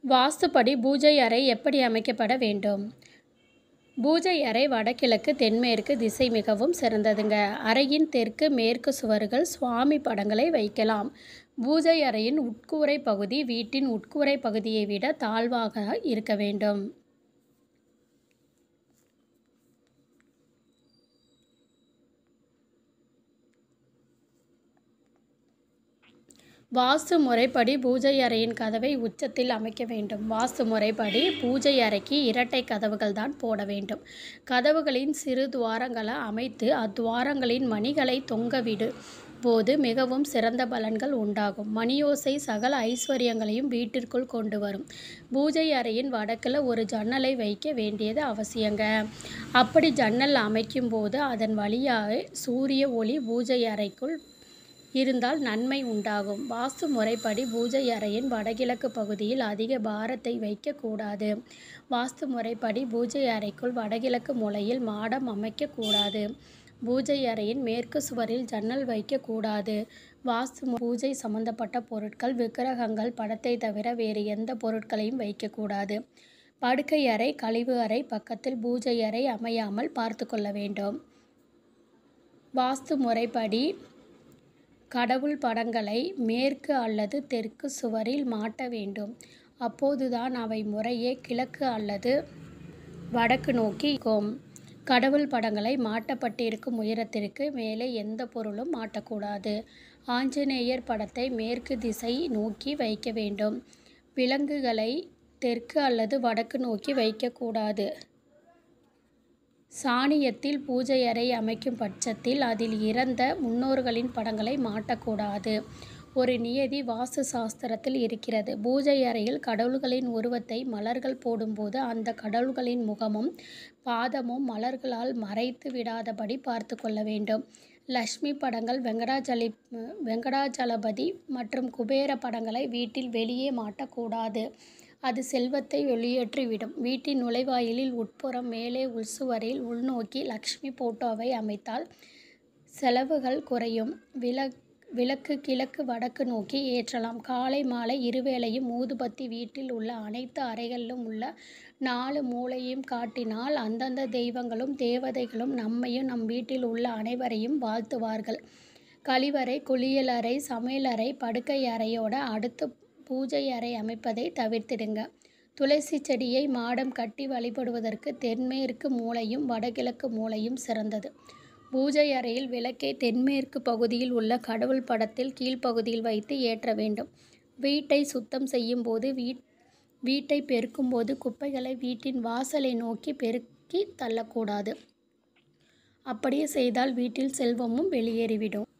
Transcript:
வாஸ்துப்படி பூஜை அறை எப்படி அமைக்கப்பட வேண்டும் பூஜை அறை வடகிழக்கு தென்மேற்கு திசை மிகவும் சிறந்ததுங்க அறையின் தெற்கு மேற்கு சுவர்கள் சுவாமி படங்களை வைக்கலாம் பூஜை அறையின் உட்கூரை பகுதி வீட்டின் உட்கூரை பகுதியை விட தாழ்வாக இருக்க வேண்டும் வாஸ்து முறைப்படி பூஜை அறையின் கதவை உச்சத்தில் அமைக்க வேண்டும் வாஸ்து முறைப்படி பூஜை அறைக்கு இரட்டை கதவுகள் தான் போட வேண்டும் கதவுகளின் சிறு துவாரங்களை அமைத்து அத்துவாரங்களின் மணிகளை தொங்கவிடு போது மிகவும் சிறந்த பலன்கள் உண்டாகும் மணியோசை சகல ஐஸ்வர்யங்களையும் வீட்டிற்குள் கொண்டு வரும் பூஜை அறையின் வடக்கில் ஒரு ஜன்னலை வைக்க வேண்டியது அவசியங்க அப்படி ஜன்னல் அமைக்கும் போது அதன் வழியாக சூரிய ஒளி பூஜை அறைக்குள் இருந்தால் நன்மை உண்டாகும் வாஸ்து முறைப்படி பூஜை அறையின் வடகிழக்கு பகுதியில் அதிக பாரத்தை வைக்கக்கூடாது வாஸ்து முறைப்படி பூஜை அறைக்குள் வடகிழக்கு மூலையில் மாடம் அமைக்கக்கூடாது பூஜை அறையின் மேற்கு சுவரில் ஜன்னல் வைக்கக்கூடாது வாஸ்து மு- பூஜை சம்பந்தப்பட்ட பொருட்கள் விக்கிரகங்கள் படத்தை தவிர வேறு எந்த பொருட்களையும் வைக்கக்கூடாது படுக்கை அறை கழிவு அறை பக்கத்தில் பூஜை அறை அமையாமல் பார்த்து கொள்ள வேண்டும் வாஸ்து முறைப்படி கடவுள் படங்களை மேற்கு அல்லது தெற்கு சுவரில் மாட்ட வேண்டும் அப்போதுதான் அவை முறையே கிழக்கு அல்லது வடக்கு நோக்கி இருக்கும் கடவுள் படங்களை மாட்டப்பட்டிருக்கும் உயரத்திற்கு மேலே எந்த பொருளும் மாட்டக்கூடாது ஆஞ்சநேயர் படத்தை மேற்கு திசை நோக்கி வைக்க வேண்டும் விலங்குகளை தெற்கு அல்லது வடக்கு நோக்கி வைக்கக்கூடாது சாணியத்தில் பூஜை அறை அமைக்கும் பட்சத்தில் அதில் இறந்த முன்னோர்களின் படங்களை மாட்டக்கூடாது ஒரு நியதி வாஸ்து சாஸ்திரத்தில் இருக்கிறது பூஜை அறையில் கடவுள்களின் உருவத்தை மலர்கள் போடும்போது அந்த கடவுள்களின் முகமும் பாதமும் மலர்களால் மறைத்து விடாதபடி பார்த்து கொள்ள வேண்டும் லக்ஷ்மி படங்கள் வெங்கடாஜலி வெங்கடாஜலபதி மற்றும் குபேர படங்களை வீட்டில் வெளியே மாட்டக்கூடாது அது செல்வத்தை வெளியேற்றிவிடும் வீட்டின் நுழைவாயிலில் உட்புறம் மேலே உள்சுவரில் உள்நோக்கி லக்ஷ்மி போட்டோவை அமைத்தால் செலவுகள் குறையும் விளக் விளக்கு கிழக்கு வடக்கு நோக்கி ஏற்றலாம் காலை மாலை இருவேளையும் ஊதுபத்தி வீட்டில் உள்ள அனைத்து அறைகளிலும் உள்ள நாலு மூலையும் காட்டினால் அந்தந்த தெய்வங்களும் தேவதைகளும் நம்மையும் நம் வீட்டில் உள்ள அனைவரையும் வாழ்த்துவார்கள் கழிவறை குளியலறை சமையலறை படுக்கை அறையோட அடுத்து பூஜை அறை அமைப்பதை தவிர்த்திடுங்க துளசி செடியை மாடம் கட்டி வழிபடுவதற்கு தென்மேற்கு மூலையும் வடகிழக்கு மூலையும் சிறந்தது பூஜை அறையில் விளக்கை தென்மேற்கு பகுதியில் உள்ள கடவுள் படத்தில் கீழ்ப்பகுதியில் வைத்து ஏற்ற வேண்டும் வீட்டை சுத்தம் செய்யும் போது வீட் வீட்டை பெருக்கும்போது குப்பைகளை வீட்டின் வாசலை நோக்கி பெருக்கி தள்ளக்கூடாது அப்படியே செய்தால் வீட்டில் செல்வமும் வெளியேறிவிடும்